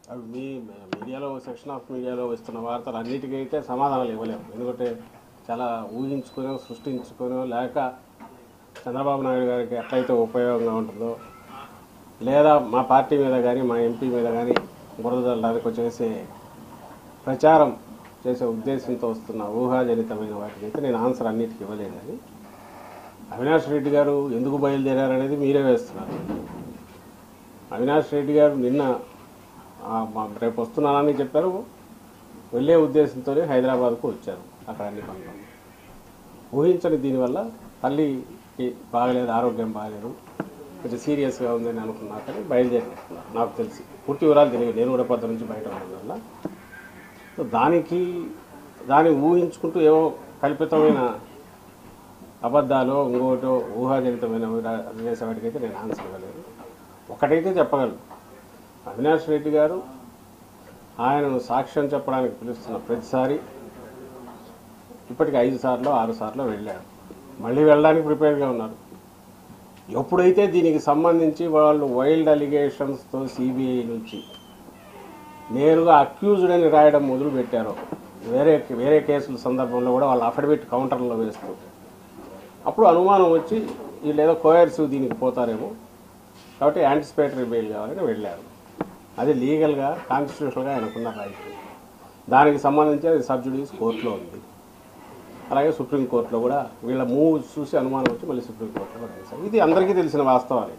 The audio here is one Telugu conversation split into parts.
అవి మీ మీడియాలో సెక్షన్ ఆఫ్ మీడియాలో వస్తున్న వార్తలు అన్నిటికైతే సమాధానాలు ఇవ్వలేము ఎందుకంటే చాలా ఊహించుకునో సృష్టించుకునో లేక చంద్రబాబు నాయుడు గారికి ఎట్లయితే ఉపయోగంగా ఉంటుందో లేదా మా పార్టీ మీద కానీ మా ఎంపీ మీద కానీ బురద చల్లడానికి చేసే ప్రచారం చేసే ఉద్దేశంతో వస్తున్న ఊహాజనితమైన వాటికైతే నేను ఆన్సర్ అన్నిటికీ ఇవ్వలేదు కానీ అవినాష్ రెడ్డి గారు ఎందుకు బయలుదేరారనేది మీరే వేస్తున్నారు అవినాష్ రెడ్డి గారు నిన్న ఆ, మా- రేపు వస్తున్నానని చెప్పారు వెళ్ళే ఉద్దేశంతోనే హైదరాబాద్కు వచ్చారు అక్కడ అన్ని పనులు ఊహించని దీనివల్ల తల్లికి బాగలేదు ఆరోగ్యం బాగలేదు కొంచెం సీరియస్గా ఉందని అనుకున్నా కానీ బయలుదేరినట్టున్నారు నాకు తెలిసి పూర్తి వివరాలు తెలియదు నేను కూడా పొద్దు నుంచి బయట ఉండడం వల్ల సో దానికి దాన్ని ఊహించుకుంటూ ఏవో కల్పితమైన అబద్ధాలు ఇంకోటో ఊహాజనితమైన చేసే వాటికైతే నేను ఆన్సర్ ఇవ్వలేదు ఒకటైతే చెప్పగలను అవినాష్ రెడ్డి గారు ఆయనను సాక్ష్యం చెప్పడానికి పిలుస్తున్న ప్రతిసారి ఇప్పటికి ఐదు సార్లు ఆరు సార్లు వెళ్ళారు మళ్ళీ వెళ్ళడానికి ప్రిపేర్గా ఉన్నారు ఎప్పుడైతే దీనికి సంబంధించి వాళ్ళు వైల్డ్ అలిగేషన్స్తో సిబిఐ నుంచి నేరుగా అక్యూజ్డ్ అని రాయడం మొదలు పెట్టారో వేరే వేరే కేసుల సందర్భంలో కూడా వాళ్ళు అఫిడవిట్ కౌంటర్లో వేస్తూ అప్పుడు అనుమానం వచ్చి వీళ్ళు ఏదో కోయర్సివ్ దీనికి పోతారేమో కాబట్టి యాంటిసిపేటరీ బెయిల్ కావాలని వెళ్ళారు అది లీగల్గా కాన్స్టిట్యూషనల్గా ఆయనకున్న రైట్ దానికి సంబంధించి అది సబ్జుడీస్ కోర్టులో ఉంది అలాగే సుప్రీంకోర్టులో కూడా వీళ్ళ మూవ్ చూసి అనుమానం వచ్చి మళ్ళీ సుప్రీంకోర్టులో కూడా వేశారు ఇది అందరికీ తెలిసిన వాస్తవాలే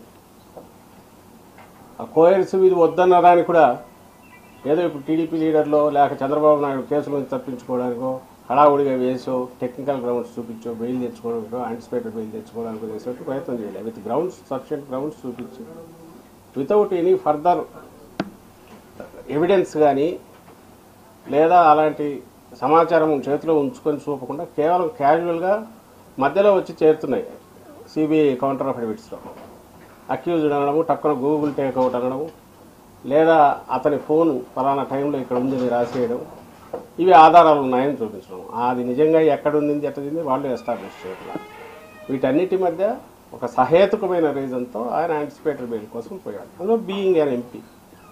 ఆ కోయర్సివ్ ఇది వద్దన్నదానికి కూడా ఏదో ఇప్పుడు టీడీపీ లీడర్లో లేక చంద్రబాబు నాయుడు కేసుల నుంచి తప్పించుకోవడానికో హడావుడిగా వేసో టెక్నికల్ గ్రౌండ్స్ చూపించో బెయిల్ తెచ్చుకోవడానికో యాంటిసిపేటెడ్ బెయిల్ తెచ్చుకోవడానికి చేసినట్టు ప్రయత్నం చేయలేదు విత్ గ్రౌండ్స్ సఫిషియంట్ గ్రౌండ్స్ చూపించి వితౌట్ ఎనీ ఫర్దర్ ఎవిడెన్స్ కానీ లేదా అలాంటి సమాచారం చేతిలో ఉంచుకొని చూపకుండా కేవలం క్యాజువల్గా మధ్యలో వచ్చి చేరుతున్నాయి సిబిఐ కౌంటర్ అఫిడవిట్స్లో అక్యూజ్డ్ అనడము టక్కున గూగుల్ టేక్అవుట్ అనడము లేదా అతని ఫోన్ ఫలానా టైంలో ఇక్కడ ఉందని రాసేయడం ఇవి ఆధారాలు ఉన్నాయని చూపించడం అది నిజంగా ఎక్కడ ఉంది ఎట్టదింది వాళ్ళు ఎస్టాబ్లిష్ చేయడం వీటన్నిటి మధ్య ఒక సహేతుకమైన రీజన్తో ఆయన యాంటిసిపేటరీ బెయిల్ కోసం పోయాడు అందులో బీయింగ్ అన్ ఎంపీ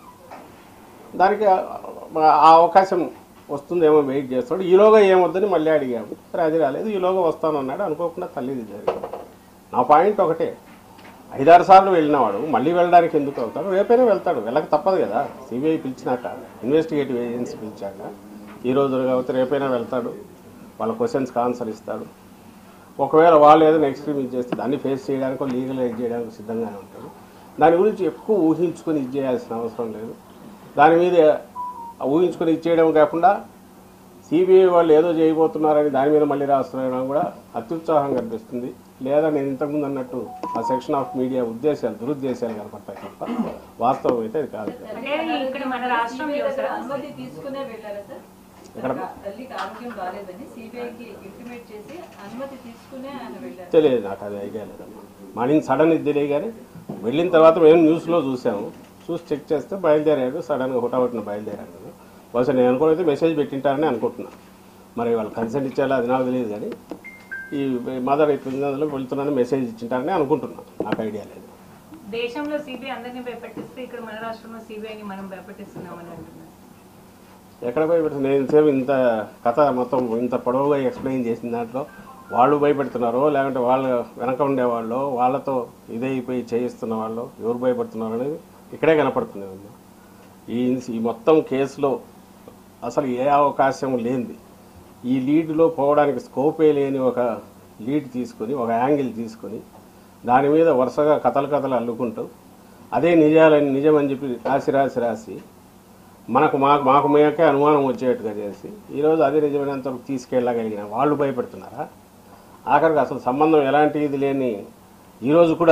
దానికి ఆ- ఆ అవకాశం వస్తుందేమో వెయిట్ చేస్తాడు ఈలోగా ఏమొద్దని మళ్ళీ అడిగాము సరే అది రాలేదు ఈలోగా వస్తానన్నాడు అనుకోకుండా తల్లిది జరిగింది నా పాయింట్ ఒకటే ఐదారు సార్లు వెళ్ళినవాడు మళ్ళీ వెళ్ళడానికి ఎందుకు అవుతాడు రేపైనా వెళ్తాడు వెళ్ళక తప్పదు కదా సిబిఐ పిలిచినాక ఇన్వెస్టిగేటివ్ ఏజెన్సీ పిలిచాక ఈ రోజు కాబట్టి రేపైనా వెళ్తాడు వాళ్ళ క్వశ్చన్స్కి ఆన్సర్ ఇస్తాడు ఒకవేళ వాళ్ళు ఏదైనా ఎక్స్ట్రీమ్ చేస్తే దాన్ని ఫేస్ చేయడానికి లీగలైజ్ చేయడానికి సిద్ధంగానే ఉంటాడు దాని గురించి ఎక్కువ ఊహించుకొని ఇది చేయాల్సిన అవసరం లేదు దాని మీద ఊహించుకొని ఇచ్చేయడం కాకుండా సిబిఐ వాళ్ళు ఏదో చేయబోతున్నారని దాని మీద మళ్ళీ రాస్తున్నారని కూడా అత్యుత్సాహం కనిపిస్తుంది లేదా నేను ఇంతకుముందు అన్నట్టు ఆ సెక్షన్ ఆఫ్ మీడియా ఉద్దేశాలు దురుద్దేశాలు కనపడతాయి తప్ప వాస్తవం అయితే అది కాదు అంటే ఇక్కడ మన రాష్ట్రంలో సార్ అనుమతి తీసుకునే వెళ్ళారా సార్ ఎక్కడ? తల్లికి ఆరోగ్యం బాగాలేదని సిబిఐకి ఇంటిమేట్ చేసి అనుమతి తీసుకునే ఆయన వెళ్ళారు తెలియదు నాకు అది ఐడియా లేదమ్మా మార్నింగ్ సడన్ ఇది తెలియదు కానీ వెళ్ళిన తర్వాత మేము న్యూస్లో చూసాము చూసి చెక్ చేస్తే బయలుదేరాడు సడన్గా హుటాహుటిన బయలుదేరాడు కదా బహుశా నేను అనుకోనైతే మెసేజ్ పెట్టింటారని అనుకుంటున్నా మరి వాళ్ళు కన్సెంట్ ఇచ్చారో అది నాకు తెలియదు కానీ ఈ మదర్ ఇట్లా అందులో వెళ్తున్నానని మెసేజ్ ఇచ్చింటారని అనుకుంటున్నా నాకు ఐడియా లేదు దేశంలో సిబిఐ అందరినీ భయపెట్టిస్తే ఇక్కడ మన రాష్ట్రంలో సిబిఐని మనం భయపెట్టిస్తున్నామని అంటున్నారు ఎక్కడ భయపెడుతుంది నేను సేపు ఇంత కథ మొత్తం ఇంత పొడవుగా ఎక్స్ప్లెయిన్ చేసిన దాంట్లో వాళ్ళు భయపెడుతున్నారో లేకుంటే వాళ్ళ వెనక ఉండేవాళ్ళు వాళ్ళతో ఇదైపోయి చేయిస్తున్న వాళ్ళు ఎవరు భయపడుతున్నారు అనేది ఇక్కడే కనపడుతుంది అమ్మా. ఈ ఈ మొత్తం కేసులో అసలు ఏ అవకాశం లేనిది ఈ లీడ్లో పోవడానికి స్కోపే లేని ఒక లీడ్ తీసుకొని ఒక యాంగిల్ తీసుకొని దాని మీద వరుసగా కథలు కథలు అల్లుకుంటూ అదే నిజాలని నిజమని చెప్పి రాసి రాసి రాసి మనకు మాకు మాకు మేకే అనుమానం వచ్చేట్టుగా చేసి ఈరోజు అదే నిజమైనంత వరకు తీసుకెళ్ళగలిగిన వాళ్ళు భయపెడుతున్నారా ఆఖరికి అసలు సంబంధం ఎలాంటి ఇది లేని ఈరోజు కూడా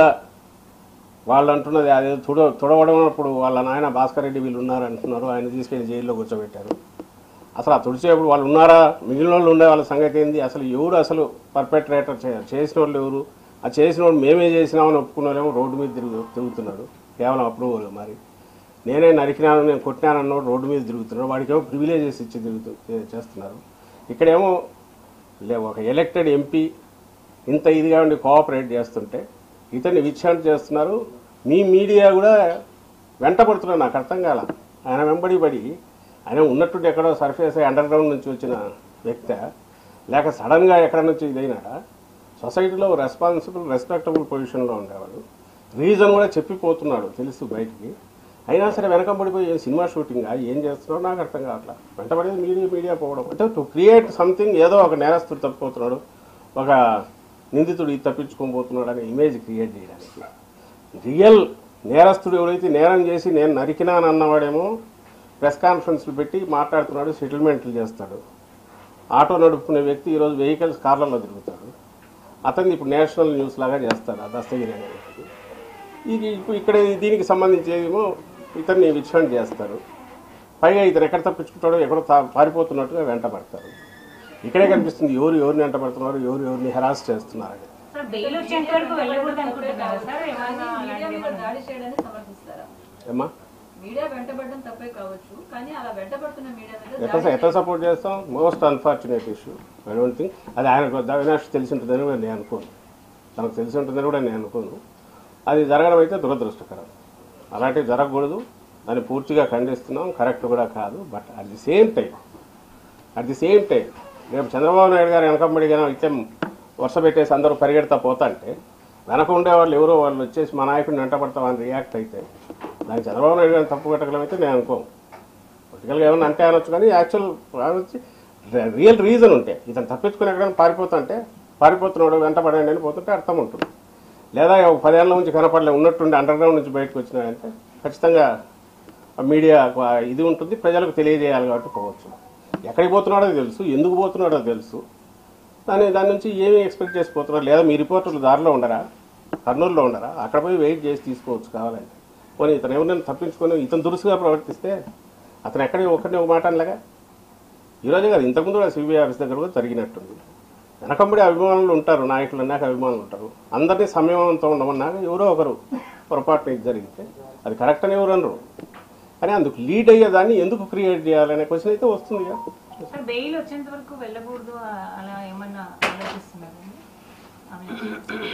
వాళ్ళు అంటున్నది అదే తుడ తుడవడమప్పుడు వాళ్ళ నాయన భాస్కర్ రెడ్డి వీళ్ళు ఉన్నారు అంటున్నారు ఆయన తీసుకెళ్లి జైల్లో కూర్చోబెట్టారు అసలు ఆ తుడిచేప్పుడు వాళ్ళు ఉన్నారా మిగిలిన వాళ్ళు ఉండే వాళ్ళ సంగతి ఏంది అసలు ఎవరు అసలు పర్పెట్రేటర్ చేసిన వాళ్ళు ఎవరు ఆ చేసిన వాళ్ళు మేమే చేసినామని ఒప్పుకున్న వాళ్ళేమో రోడ్డు మీద తిరుగు తిరుగుతున్నాడు కేవలం అప్రూవల్ మరి నేనే నరికినాను నేను కొట్టినాను అన్నోడు రోడ్డు మీద తిరుగుతున్నాడు వాడికేమో ప్రివిలేజెస్ ఇచ్చి తిరుగుతూ చేస్తున్నారు ఇక్కడేమో లే ఒక ఎలక్టెడ్ ఎంపీ ఇంత ఇదిగా ఉండి కోఆపరేట్ చేస్తుంటే ఇతన్ని విచారణ చేస్తున్నారు మీ మీడియా కూడా వెంటబడుతున్నారు నాకు అర్థం కాల ఆయన వెంబడి పడి ఆయన ఉన్నట్టుండి ఎక్కడో సర్ఫేస్ అయ్యి అండర్ గ్రౌండ్ నుంచి వచ్చిన వ్యక్తి లేక సడన్గా ఎక్కడ నుంచి ఇదైనాడా సొసైటీలో రెస్పాన్సిబుల్ రెస్పెక్టబుల్ పొజిషన్లో ఉండేవాడు రీజన్ కూడా చెప్పిపోతున్నాడు తెలుసు బయటికి అయినా సరే వెనకబడిపోయి ఏం సినిమా షూటింగ్ ఏం చేస్తున్నాడో నాకు అర్థం కావట్లా వెంటబడేది మీడియా మీడియా పోవడం అంటే టు క్రియేట్ సంథింగ్ ఏదో ఒక నేరస్తుడు తప్పిపోతున్నాడు ఒక నిందితుడు ఇది తప్పించుకొని పోతున్నాడు అనే ఇమేజ్ క్రియేట్ చేయడానికి రియల్ నేరస్తుడు ఎవరైతే నేరం చేసి నేను నరికినాను అన్నవాడేమో ప్రెస్ కాన్ఫరెన్స్లు పెట్టి మాట్లాడుతున్నాడు సెటిల్మెంట్లు చేస్తాడు ఆటో నడుపుకునే వ్యక్తి ఈరోజు వెహికల్స్ కార్లలో తిరుగుతాడు అతన్ని ఇప్పుడు నేషనల్ న్యూస్ లాగా చేస్తారు ఆ దస్తగిరి అనే వ్యక్తి ఇది ఇప్పుడు ఇక్కడ దీనికి సంబంధించేదేమో ఇతన్ని విచ్ఛాండ్ చేస్తారు పైగా ఇతను ఎక్కడ తప్పించుకుంటాడో ఎక్కడో తా- పారిపోతున్నట్టుగా వెంటబడతారు ఇక్కడే కనిపిస్తుంది ఎవరు ఎవరిని వెంటబడుతున్నారు ఎవరు ఎవరిని హెరాస్ చేస్తున్నారని సార్ బెయిల్ వచ్చేంత వరకు వెళ్ళకూడదు అనుకుంటున్నారా సార్ ఏమన్నా మీడియా అలాంటివి మీద ఏమన్నా? దాడి చేయడాన్ని సమర్థిస్తారా ఏమ్మా మీడియా వెంటబడడం తప్పే కావచ్చు కానీ అలా వెంటబడుతున్న మీడియా మీద ఎట్లా దాడి ఎట్లా సపోర్ట్ చేస్తాం most unfortunate issue I don't think అది ఆయనకు అవినాష్ తెలిసి ఉంటుందని కూడా నేను అనుకోను తనకు తెలిసి ఉంటుందని కూడా నేను అనుకోను అది జరగడం అయితే దురదృష్టకరం అలాంటివి జరగకూడదు దాన్ని పూర్తిగా ఖండిస్తున్నాం కరెక్ట్ కూడా కాదు but at the same time at the same time రేపు చంద్రబాబు నాయుడు గారు వెనకమ్మడి గారు ఇట్లా వర్ష పెట్టేసి అందరూ పరిగెడతా పోతా అంటే వెనక ఉండే వాళ్ళు ఎవరో వాళ్ళు వచ్చేసి మా నాయకుడిని వెంటబడతామని రియాక్ట్ అయితే దానికి చంద్రబాబు నాయుడు గారిని తప్పు పెట్టగలం అయితే నేను అనుకోను పొలిటికల్గా ఏమన్నా అంటే అనొచ్చు కానీ యాక్చువల్ వచ్చి రియల్ రీజన్ ఉంటే ఇతను తప్పించుకుని ఎక్కడైనా పారిపోతా అంటే పారిపోతున్నాడు వెంటబడండి అని పోతుంటే అర్థం ఉంటుంది లేదా ఒక పదేళ్ల నుంచి కనపడలే ఉన్నట్టుండి అండర్ గ్రౌండ్ నుంచి బయటకు వచ్చినాడంటే ఖచ్చితంగా మీడియా ఇది ఉంటుంది ప్రజలకు తెలియజేయాలి కాబట్టి పోవచ్చు ఎక్కడికి పోతున్నాడో తెలుసు ఎందుకు పోతున్నాడో తెలుసు దాని దాని నుంచి ఏమి ఎక్స్పెక్ట్ చేసి పోతున్నారు లేదా మీ రిపోర్టర్లు దారిలో ఉండరా కర్నూలులో ఉండరా అక్కడ పోయి వెయిట్ చేసి తీసుకోవచ్చు కావాలంటే పోనీ ఇతను ఎవరినైనా తప్పించుకొని ఇతను దురుసుగా ప్రవర్తిస్తే అతను ఎక్కడ ఒక్కడిని ఒక మాట అనలేగా ఈరోజే కాదు ఇంతకుముందు కూడా సిబిఐ ఆఫీస్ దగ్గర కూడా జరిగినట్టుంది వెనకంబడి అభిమానులు ఉంటారు నాయకులు అన్నాక అభిమానులు ఉంటారు అందరినీ సంయమనంతో ఉండమన్నాక ఎవరో ఒకరు పొరపాటున ఇది జరిగితే అది కరెక్ట్ అని ఎవరు అనరు కానీ అందుకు లీడ్ అయ్యేదాన్ని ఎందుకు క్రియేట్ చేయాలనే క్వశ్చన్ అయితే వస్తుంది కదా సార్ బెయిల్ వచ్చేంత వరకు వెళ్ళకూడదు ఆ- అలా ఏమన్నా ఆలోచిస్తున్నారండి ఆమె-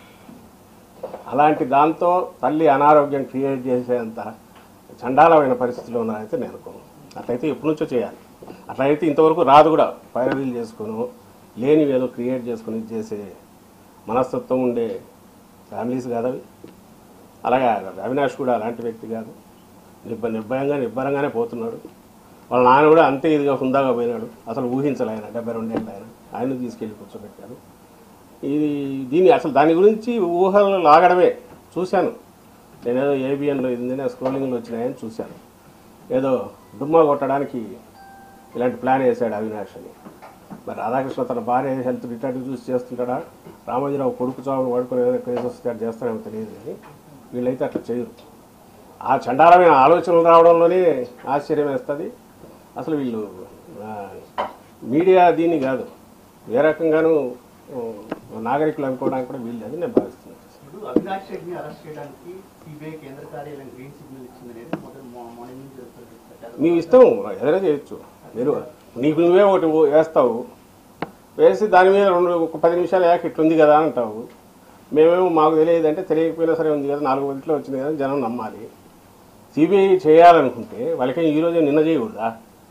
అలాంటి దాంతో తల్లి అనారోగ్యం క్రియేట్ చేసేంత చండాలమైన పరిస్థితిలో ఉన్నారైతే నేను అనుకోను అట్లయితే ఎప్పటి నుంచో చేయాలి అట్లయితే ఇంతవరకు రాదు కూడా పైరవీలు చేసుకుని లేని వేలో క్రియేట్ చేసుకుని ఇది చేసే మనస్తత్వం ఉండే ఫ్యామిలీస్ కాదు అవి అలాగే అవినాష్ కూడా అలాంటి వ్యక్తి కాదు నిర్భ నిర్భయంగా నిబ్బరంగానే పోతున్నాడు వాళ్ళ నాన్న కూడా అంతే ఇదిగా హుందాగా పోయినాడు అసలు ఊహించలే ఆయన డెబ్బై రెండేళ్ళు ఆయన ఆయన తీసుకెళ్ళి కూర్చోబెట్టారు ఇది దీని అసలు దాని గురించి ఊహలు లాగడమే చూశాను నేనేదో ఏబిఎన్లో ఇది ఉందని స్క్రోలింగ్లో వచ్చినాయని చూశాను ఏదో దుమ్మా కొట్టడానికి ఇలాంటి ప్లాన్ వేశాడు అవినాష్ అని మరి రాధాకృష్ణ తన భార్య హెల్త్ రిటర్న్ చూసి చేస్తుంటాడా రామోజీరావు కొడుకు చావును వాడుకొని ఏదైనా కేసు వస్తే అది చేస్తాడేమో తెలియదు కానీ వీళ్ళైతే అట్లా చేయరు ఆ చండాలమైన ఆలోచనలు రావడంలోనే ఆశ్చర్యం వేస్తుంది అసలు వీళ్ళు ఆ, మీడియా దీన్ని కాదు ఏ రకంగానూ ఓ, నాగరికులు అనుకోవడానికి కూడా వీళ్ళు అని నేను భావిస్తున్నాను ఇప్పుడు అవినాష్ రెడ్డిని అరెస్ట్ చేయడానికి సిబిఐ కేంద్ర కార్యాలయం గ్రీన్ సిగ్నల్ ఇచ్చిందనేది మొదటి మా- మార్నింగ్ నుంచి జరుగుతుంది మీ ఇష్టం ఏదైనా చేయొచ్చు మీరు నీకు నువ్వే ఒకటి ఓ- వేస్తావు వేసి దాని మీద రెండు ఒక పది నిమిషాలు యాక్ ఇట్లుంది కదా అంటావు మేమేమో మాకు తెలియదు అంటే తెలియకపోయినా సరే ఉంది కదా నాలుగు గంటలు వచ్చింది కదా జనం నమ్మాలి సిబిఐ చేయాలనుకుంటే వాళ్ళకి ఈ రోజే నిన్న చేయకూడదా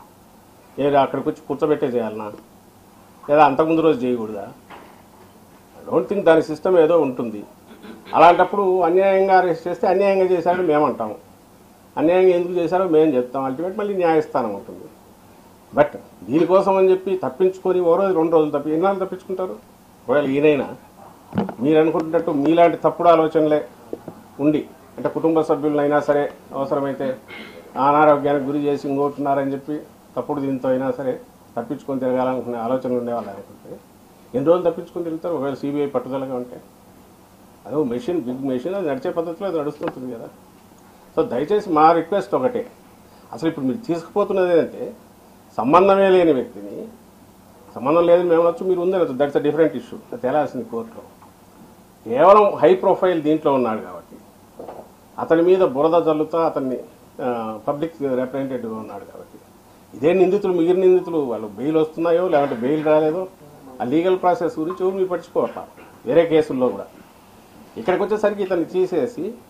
లేదా అక్కడికి వచ్చి కూర్చోబెట్టే చేయాలనా లేదా అంతకుముందు రోజు చేయకూడదా డోంట్ థింక్ దాని సిస్టమ్ ఏదో ఉంటుంది అలాంటప్పుడు అన్యాయంగా అరెస్ట్ చేస్తే అన్యాయంగా చేశారని మేమంటాము అన్యాయంగా ఎందుకు చేశారో మేము చెప్తాం అల్టిమేట్ మళ్ళీ న్యాయస్థానం ఉంటుంది బట్ దీనికోసం అని చెప్పి తప్పించుకొని ఓ రోజు రెండు రోజులు తప్పి ఎన్నాళ్ళు తప్పించుకుంటారు ఒకవేళ ఈయనైనా మీరు అనుకుంటున్నట్టు మీలాంటి తప్పుడు ఆలోచనలే ఉండి అంటే కుటుంబ సభ్యులనైనా సరే అవసరమైతే అనారోగ్యానికి గురి చేసి ఇంకోటున్నారని చెప్పి తప్పుడు దీంతో అయినా సరే తప్పించుకొని తిరగాలనుకునే ఆలోచనలు ఉండేవాళ్ళు అనుకుంటే ఎన్ని రోజులు తప్పించుకొని తిరుగుతారు ఒకవేళ సిబిఐ పట్టుదలగా ఉంటే అదో మెషిన్ బిగ్ మెషిన్ అది నడిచే పద్ధతిలో అది నడుస్తుంటుంది కదా సో దయచేసి మా రిక్వెస్ట్ ఒకటే అసలు ఇప్పుడు మీరు తీసుకుపోతున్నది ఏంటంటే సంబంధమే లేని వ్యక్తిని సంబంధం లేదని మేము వచ్చు మీరు ఉందనొచ్చు దట్స్ అ డిఫరెంట్ ఇష్యూ అది తేలాల్సింది కోర్టులో కేవలం హై ప్రొఫైల్ దీంట్లో ఉన్నాడు కాబట్టి అతని మీద బురద జల్లుతా అతన్ని పబ్లిక్ రిప్రజెంటేటివ్గా ఉన్నాడు కాబట్టి ఇదే నిందితులు మిగిలిన నిందితులు వాళ్ళు బెయిల్ వస్తున్నాయో లేదంటే బెయిల్ రాలేదో ఆ లీగల్ ప్రాసెస్ గురించి ఎవరు మీరు పట్టించుకోవట్లా వేరే కేసుల్లో కూడా ఇక్కడికి వచ్చేసరికి ఇతన్ని తీసేసి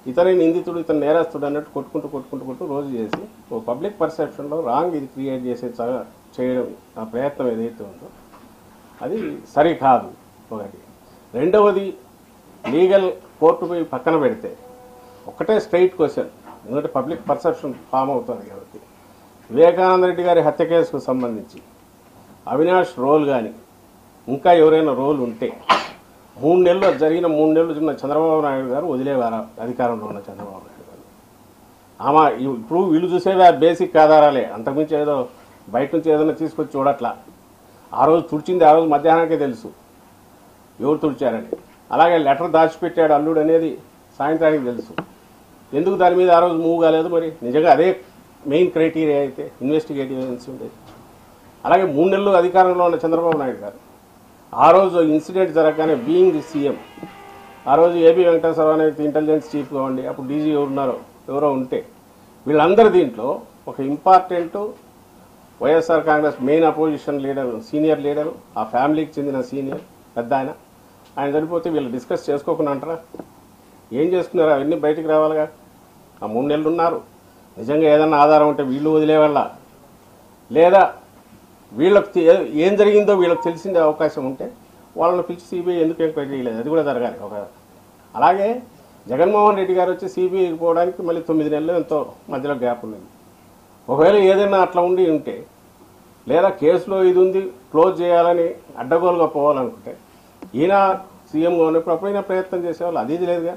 ఇతని నిందితుడు ఇతను నేరస్తుడు అన్నట్టు కొట్టుకుంటూ కొట్టుకుంటూ కొట్టు రోజు చేసి ఓ పబ్లిక్ పర్సెప్షన్లో రాంగ్ ఇది క్రియేట్ చేసే చ- చేయడం ఆ ప్రయత్నం ఏదైతే ఉందో అది సరి కాదు ఒకటి రెండవది లీగల్ కోర్టు పోయి పక్కన పెడితే ఒకటే స్ట్రైట్ క్వశ్చన్ ఎందుకంటే పబ్లిక్ పర్సెప్షన్ ఫామ్ అవుతుంది కాబట్టి వివేకానంద రెడ్డి గారి హత్య కేసుకు సంబంధించి అవినాష్ రోల్ కానీ ఇంకా ఎవరైనా రోల్ ఉంటే మూడు నెలలు జరిగిన మూడు నెలలు ఉన్న చంద్రబాబు నాయుడు గారు వదిలేవారా అధికారంలో ఉన్న చంద్రబాబు నాయుడు గారు ఆమె ఇప్పుడు వీళ్ళు చూసేవి ఆ బేసిక్ ఆధారాలే అంతకుమించి ఏదో బయట నుంచి ఏదైనా తీసుకొచ్చి చూడట్లా ఆ రోజు తుడిచింది ఆ రోజు మధ్యాహ్నానికే తెలుసు ఎవరు తుడిచారని అలాగే లెటర్ దాచిపెట్టాడు అల్లుడు అనేది సాయంత్రానికి తెలుసు ఎందుకు దాని మీద ఆ రోజు మూవ్ కాలేదు మరి నిజంగా అదే మెయిన్ క్రైటీరియా అయితే ఇన్వెస్టిగేటివ్ ఏజెన్సీ ఉండేది అలాగే మూడు నెలలు అధికారంలో ఉన్న చంద్రబాబు నాయుడు గారు ఆ రోజు ఇన్సిడెంట్ జరగగానే బీయింగ్ ది సీఎం ఆ రోజు ఏబీ వెంకటేశ్వరరావు అనేది ఇంటెలిజెన్స్ చీఫ్గా ఉండి అప్పుడు డీజీ ఎవరున్నారో ఎవరో ఉంటే వీళ్ళందరి దీంట్లో ఒక important YSR Congress main opposition leader senior leader ఆ ఫ్యామిలీకి చెందిన సీనియర్ పెద్ద ఆయన ఆయన చనిపోతే వీళ్ళు డిస్కస్ చేసుకోకుండా అంటారా ఏం చేసుకున్నారు అవన్నీ బయటికి రావాలిగా ఆ మూడు నెలలు ఉన్నారు నిజంగా ఏదన్నా ఆధారం ఉంటే వీళ్ళు వదిలేవాళ్ళ లేదా వీళ్ళకి తె- ఏం జరిగిందో వీళ్ళకి తెలిసిందే అవకాశం ఉంటే వాళ్ళని పిలిచి సిబిఐ ఎందుకు ఎంక్వైరీ చేయలేదు అది కూడా జరగాలి ఒక అలాగే జగన్మోహన్ రెడ్డి గారు వచ్చి సిబిఐకి పోవడానికి మళ్ళీ తొమ్మిది నెలలు ఎంతో మధ్యలో గ్యాప్ ఉంది ఒకవేళ ఏదైనా అట్లా ఉండి ఉంటే లేదా కేసులో ఇది ఉంది క్లోజ్ చేయాలని అడ్డగోలుగా పోవాలనుకుంటే ఈయన సీఎంగా ఉన్నప్పుడు అప్పుడైనా ప్రయత్నం చేసేవాళ్ళు అది ఇది లేదుగా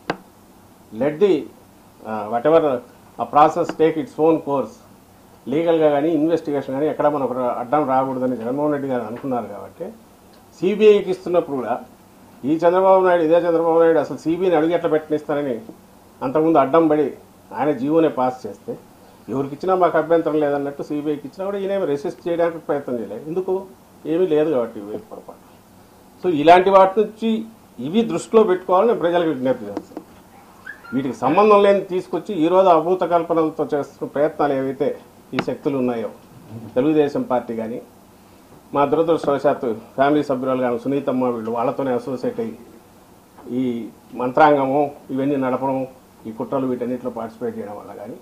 లెట్ ది వాట్ ఎవర్ ఆ process take its own course లీగల్గా కానీ ఇన్వెస్టిగేషన్ కానీ ఎక్కడ మనకు అడ్డం రాకూడదని జగన్మోహన్ రెడ్డి గారు అనుకున్నారు కాబట్టి సిబిఐకి ఇస్తున్నప్పుడు కూడా ఈ చంద్రబాబు నాయుడు ఇదే చంద్రబాబు నాయుడు అసలు సిబిఐని అడుగు ఎట్లా పెట్టనిస్తారని అంతకుముందు అడ్డం పడి ఆయన జీవోనే పాస్ చేస్తే ఎవరికి ఇచ్చినా మాకు అభ్యంతరం లేదన్నట్టు సిబిఐకి ఇచ్చినా కూడా ఈయన రెసిస్ట్ చేయడానికి ప్రయత్నం చేయలేదు ఎందుకు ఏమీ లేదు కాబట్టి ఇవి పొరపాటు సో ఇలాంటి వాటి నుంచి ఇవి దృష్టిలో పెట్టుకోవాలని నేను ప్రజలకు విజ్ఞప్తి చేస్తాను వీటికి సంబంధం లేని తీసుకొచ్చి ఈరోజు అభూత కల్పనలతో చేస్తున్న ప్రయత్నాలు ఏవైతే ఈ శక్తులు ఉన్నాయో తెలుగుదేశం పార్టీ కానీ మా దురదృష్టవశాత్తు ఫ్యామిలీ సభ్యురాలు కానీ సునీతమ్మ వీళ్ళు వాళ్ళతోనే అసోసియేట్ అయ్యి ఈ మంత్రాంగము ఇవన్నీ నడపడం ఈ కుట్రలు వీటన్నిటిలో పార్టిసిపేట్ చేయడం వల్ల కానీ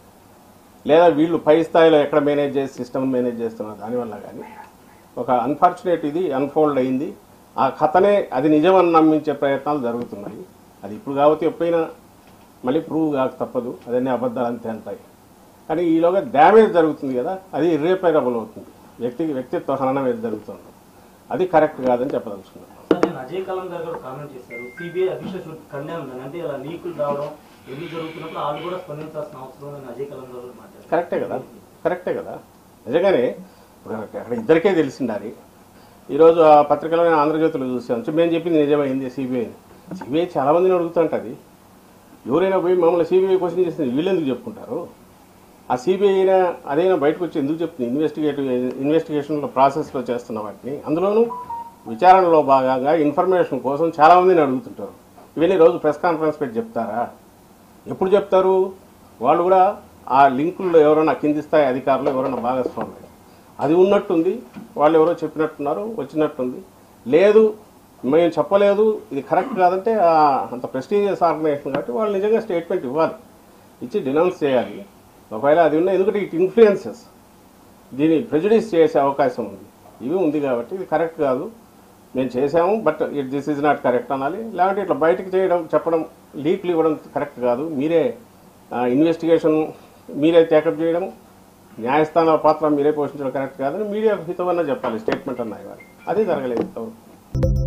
లేదా వీళ్ళు పై స్థాయిలో ఎక్కడ మేనేజ్ చేసి సిస్టమ్ మేనేజ్ చేస్తున్నారు దానివల్ల కానీ ఒక అన్ఫార్చునేట్ ఇది అన్ఫోల్డ్ అయింది ఆ కథనే అది నిజమని నమ్మించే ప్రయత్నాలు జరుగుతున్నాయి అది ఇప్పుడు కాబట్టి ఎప్పుడైనా మళ్ళీ ప్రూవ్ కాక తప్పదు అదన్నీ అబద్ధాలు అంతే వెళ్తాయి కానీ ఈలోగా డ్యామేజ్ జరుగుతుంది కదా అది ఇర్రేపైరబుల్ అవుతుంది వ్యక్తికి వ్యక్తిత్వ హననం ఏది జరుగుతుందో అది కరెక్ట్ కాదని చెప్పదలుచుకున్నాను సార్ నేను అజయ్ కలాం గారు కూడా కామెంట్ చేశారు సిబిఐ అఫీషియల్ కండెమ్ ఉందని అంటే ఇలా లీకులు రావడం ఎన్ని జరుగుతున్నప్పుడు వాళ్ళు కూడా స్పందించాల్సిన అవసరం అని అజయ్ కలాం గారు కూడా మాట్లాడారు కరెక్టే కదా కరెక్టే కదా నిజంగానే ఇప్పుడు అక్కడ ఇద్దరికే తెలిసిండాలి ఈరోజు ఆ పత్రికలో నేను ఆంధ్రజ్యోతిలో చూసాను మేము చెప్పింది నిజమైంది సిబిఐ సిబిఐ చాలా మందిని అడుగుతుంటది ఎవరైనా పోయి మమ్మల్ని సిబిఐ క్వశ్చన్ చేసింది వీళ్ళు ఎందుకు చెప్పుకుంటారు ఆ సిబిఐ అయినా అదైనా బయటకు వచ్చి ఎందుకు చెప్తుంది ఇన్వెస్టిగేటివ్ ఇన్వెస్టిగేషన్లో ప్రాసెస్లో చేస్తున్న వాటిని అందులోనూ విచారణలో భాగంగా ఇన్ఫర్మేషన్ కోసం చాలా మందిని అడుగుతుంటారు ఇవన్నీ రోజు ప్రెస్ కాన్ఫరెన్స్ పెట్టి చెప్తారా ఎప్పుడు చెప్తారు వాళ్ళు కూడా ఆ లింకుల్లో ఎవరైనా కింది స్థాయి అధికారులు ఎవరైనా భాగస్వాములు అది ఉన్నట్టుంది వాళ్ళు ఎవరో చెప్పినట్టున్నారు వచ్చినట్టుంది లేదు మేము చెప్పలేదు ఇది కరెక్ట్ కాదంటే ఆ అంత ప్రెస్టీజియస్ ఆర్గనైజేషన్ కాబట్టి వాళ్ళు నిజంగా స్టేట్మెంట్ ఇవ్వాలి ఇచ్చి డినౌన్స్ చేయాలి ఒకవేళ అది ఉన్న ఎందుకంటే ఇట్ ఇన్ఫ్లుయెన్సెస్ దీన్ని ప్రెజుడిస్ చేసే అవకాశం ఉంది ఇవి ఉంది కాబట్టి ఇది కరెక్ట్ కాదు మేము చేసాము but it this is not correct అనాలి లేకపోతే ఇట్లా బయటకు చేయడం చెప్పడం లీక్లు ఇవ్వడం కరెక్ట్ కాదు మీరే ఇన్వెస్టిగేషన్ మీరే టేకప్ చేయడం న్యాయస్థానాల పాత్ర మీరే పోషించడం కరెక్ట్ కాదని మీడియా హితమన్నా చెప్పాలి స్టేట్మెంట్ అన్నా ఇవ్వాలి అది జరగలేదు ఇంతవరకు